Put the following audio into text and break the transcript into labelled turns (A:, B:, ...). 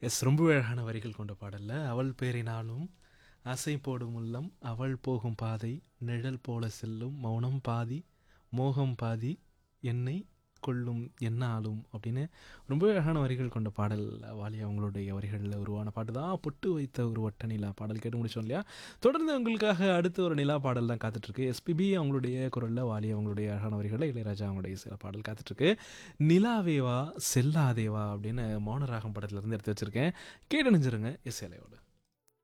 A: S ரொம்ப அழகான வரிகள் கொண்ட பாடல்ல அவள் பேரினாலும் ஆசை போடும் உள்ளம் அவள் போகும் பாதை நிழல் போல செல்லும் மௌனம் பாதி மோகம் பாதி என்னை கொள்ளும் என்னாலும் அப்படின்னு ரொம்ப அழகான வரிகள் கொண்ட பாடல் வாலி அவங்களுடைய வரிகளில் உருவான பாட்டு தான் பொட்டு வைத்த ஒரு வட்ட நிலா பாடல் கேட்டு முடிச்சோம் இல்லையா தொடர்ந்து உங்களுக்காக அடுத்த ஒரு நிலா பாடல் தான் காத்துட்ருக்கு எஸ்பிபி அவங்களுடைய குரலில் வாலி அவங்களுடைய அழகான வரிகளில் இளையராஜா அவங்களுடைய சில பாடல் காத்துட்ருக்கு நிலாவேவா செல்லாதேவா அப்படின்னு மௌனராகம் படத்துலேருந்து எடுத்து வச்சுருக்கேன் கேட்டு நினைச்சிருங்க எஸ் இலையோட